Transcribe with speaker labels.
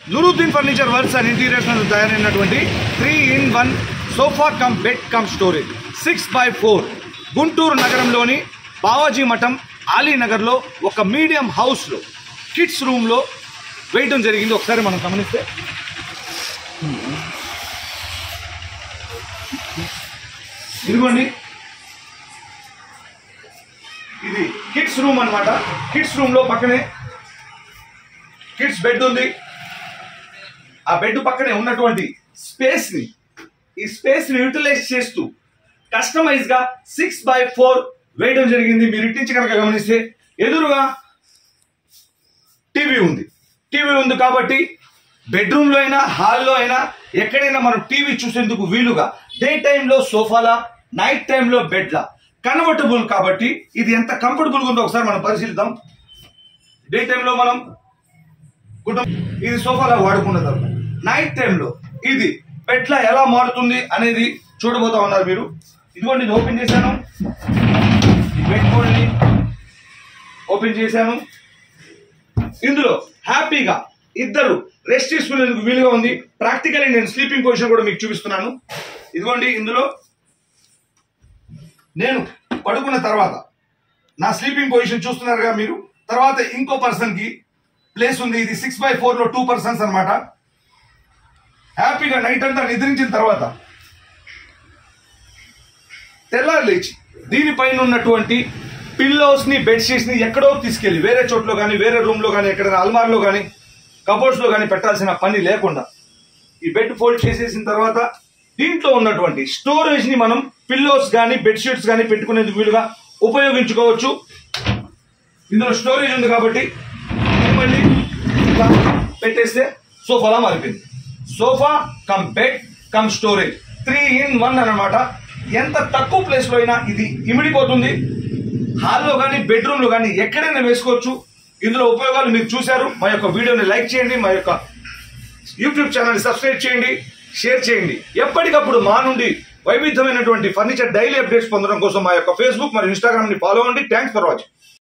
Speaker 1: Nooruddin furniture works and interiors నందు తయారైనటువంటి three in one sofa cum bed cum storage six by four Guntur నగరంలోని బావాజీ మఠం ఆలీనగర్లో ఒక మీడియం హౌస్లో కిడ్స్ రూమ్లో వేయడం జరిగింది ఒకసారి మనం గమనిస్తే ఇదిగోండి ఇది కిడ్స్ రూమ్ అన్నమాట కిడ్స్ రూమ్ లో పక్కనే కిడ్స్ బెడ్ ఉంది ఆ బెడ్ పక్కనే ఉన్నటువంటి స్పేస్ ని ఈ స్పేస్ ని యూటిలైజ్ చేస్తూ కస్టమైజ్ గా సిక్స్ బై ఫోర్ వేయడం జరిగింది మీరు ఇట్టించి కనుక గమనిస్తే ఎదురుగా టీవీ ఉంది టీవీ ఉంది కాబట్టి బెడ్రూమ్ లో అయినా హాల్లో అయినా ఎక్కడైనా మనం టీవీ చూసేందుకు వీలుగా డే టైంలో సోఫాలా నైట్ టైంలో బెడ్లా కన్వర్టబుల్ కాబట్టి ఇది ఎంత కంఫర్టబుల్గా ఉందో ఒకసారి మనం పరిశీలిద్దాం డే టైంలో మనం కుటుంబం ఇది సోఫాలా వాడుకున్న తర్వాత నైట్ టైంలో ఇది బెడ్లా ఎలా మారుతుంది అనేది చూడబోతా ఉన్నారు మీరు ఇదిగోండి ఇది ఓపెన్ చేశాను ఈ బెడ్ బోర్డ్ని ఓపెన్ చేశాను ఇందులో హ్యాపీగా ఇద్దరు రెస్ట్ తీసుకునేందుకు వీలుగా ఉంది ప్రాక్టికల్లీ నేను స్లీపింగ్ పొజిషన్ కూడా మీకు చూపిస్తున్నాను ఇదిగోండి ఇందులో నేను పడుకున్న తర్వాత నా స్లీపింగ్ పొజిషన్ చూస్తున్నారుగా మీరు తర్వాత ఇంకో పర్సన్ కి ప్లేస్ ఉంది ఇది సిక్స్ బై ఫోర్ లో టూ పర్సన్స్ అన్నమాట హ్యాపీగా నైట్ అంతా నిద్రించిన తర్వాత తెల్లారి లేచి దీనిపైన ఉన్నటువంటి పిల్లోస్ ని బెడ్షీట్స్ ని ఎక్కడో తీసుకెళ్లి వేరే చోట్లో కానీ వేరే రూమ్ లో కానీ ఎక్కడైనా అల్మార్లో కానీ కబోర్డ్స్ లో కానీ పెట్టాల్సిన పని లేకుండా ఈ బెడ్ ఫోల్డ్ చేసేసిన తర్వాత దీంట్లో ఉన్నటువంటి స్టోరేజ్ ని మనం పిల్లోస్ కానీ బెడ్షీట్స్ కానీ పెట్టుకునేందుకు వీలుగా ఉపయోగించుకోవచ్చు ఇందులో స్టోరేజ్ ఉంది కాబట్టి ఇది మళ్ళీ ఇలా పెట్టేస్తే సోఫాలా మారిపోయింది sofa cum bed cum storage three in one అన్నమాట ఎంత తక్కువ ప్లేస్ లో అయినా ఇది ఇమిడిపోతుంది హాల్లో కానీ బెడ్రూమ్ లో కానీ ఎక్కడైనా వేసుకోవచ్చు ఇందులో ఉపయోగాలు మీరు చూశారు మా యొక్క వీడియోని లైక్ చేయండి మా యొక్క యూట్యూబ్ ఛానల్ సబ్స్క్రైబ్ చేయండి షేర్ చేయండి ఎప్పటికప్పుడు మా నుండి వైవిధ్యమైనటువంటి ఫర్నిచర్ డైలీ అప్డేట్స్ పొందడం కోసం మా యొక్క ఫేస్బుక్ మరియు ఇన్స్టాగ్రామ్ ని ఫాలో అవ్వండి థ్యాంక్స్ ఫర్ వాచింగ్